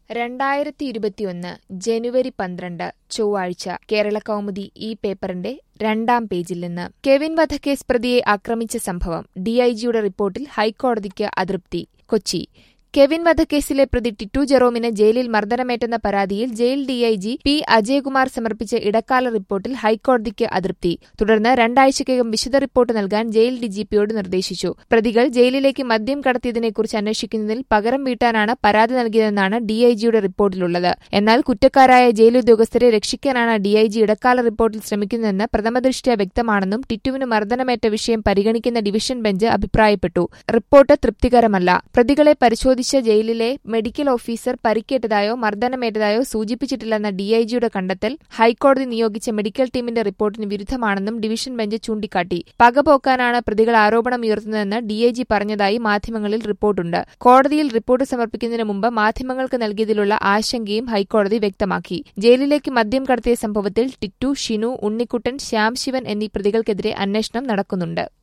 രണ്ടായിരത്തി ഇരുപത്തിയൊന്ന് ജനുവരി പന്ത്രണ്ട് ചൊവ്വാഴ്ച കേരളകൗമുദി ഈ പേപ്പറിന്റെ രണ്ടാം പേജിൽ നിന്ന് കെവിൻ വധക്കേസ് പ്രതിയെ ആക്രമിച്ച സംഭവം ഡിഐജിയുടെ റിപ്പോർട്ടിൽ ഹൈക്കോടതിക്ക് അതൃപ്തി കൊച്ചി കെവിൻ വധക്കേസിലെ പ്രതി ടിറ്റു ജെറോമിന് ജയിലിൽ മർദ്ദനമേറ്റെന്ന പരാതിയിൽ ജയിൽ ഡിഐജി പി അജയകുമാർ സമർപ്പിച്ച ഇടക്കാല റിപ്പോർട്ടിൽ ഹൈക്കോടതിക്ക് അതൃപ്തി തുടർന്ന് രണ്ടാഴ്ചയ്ക്കകം വിശദ റിപ്പോർട്ട് നൽകാൻ ജയിൽ ഡിജിപിയോട് നിർദ്ദേശിച്ചു പ്രതികൾ ജയിലിലേക്ക് മദ്യം കടത്തിയതിനെക്കുറിച്ച് അന്വേഷിക്കുന്നതിൽ പകരം വീട്ടാനാണ് പരാതി നൽകിയതെന്നാണ് ഡിഐജിയുടെ റിപ്പോർട്ടിലുള്ളത് എന്നാൽ കുറ്റക്കാരായ ജയിലുദ്യോഗസ്ഥരെ രക്ഷിക്കാനാണ് ഡിഐജി ഇടക്കാല റിപ്പോർട്ടിൽ ശ്രമിക്കുന്നതെന്ന് പ്രഥമദൃഷ്ട്യാ വ്യക്തമാണെന്നും ടിറ്റുവിന് മർദ്ദനമേറ്റ വിഷയം പരിഗണിക്കുന്ന ഡിവിഷൻ ബെഞ്ച് അഭിപ്രായപ്പെട്ടു റിപ്പോർട്ട് തൃപ്തികരമല്ല പ്രതികളെ പരിശോധിച്ച ജയിലിലെ മെഡിക്കൽ ഓഫീസർ പരിക്കേറ്റതായോ മർദ്ദനമേറ്റതായോ സൂചിപ്പിച്ചിട്ടില്ലെന്ന ഡിഐജിയുടെ കണ്ടെത്തൽ ഹൈക്കോടതി നിയോഗിച്ച മെഡിക്കൽ ടീമിന്റെ റിപ്പോർട്ടിന് വിരുദ്ധമാണെന്നും ഡിവിഷൻ ബെഞ്ച് ചൂണ്ടിക്കാട്ടി പകപോക്കാനാണ് പ്രതികൾ ആരോപണം ഉയർത്തുന്നതെന്ന് ഡിഐജി പറഞ്ഞതായി മാധ്യമങ്ങളിൽ റിപ്പോർട്ടുണ്ട് കോടതിയിൽ റിപ്പോർട്ട് സമർപ്പിക്കുന്നതിന് മുമ്പ് മാധ്യമങ്ങൾക്ക് നൽകിയതിലുള്ള ആശങ്കയും ഹൈക്കോടതി വ്യക്തമാക്കി ജയിലിലേക്ക് മദ്യം കടത്തിയ സംഭവത്തിൽ ടിറ്റു ഷിനു ഉണ്ണിക്കുട്ടൻ ശ്യാം ശിവൻ എന്നീ പ്രതികൾക്കെതിരെ അന്വേഷണം നടക്കുന്നുണ്ട്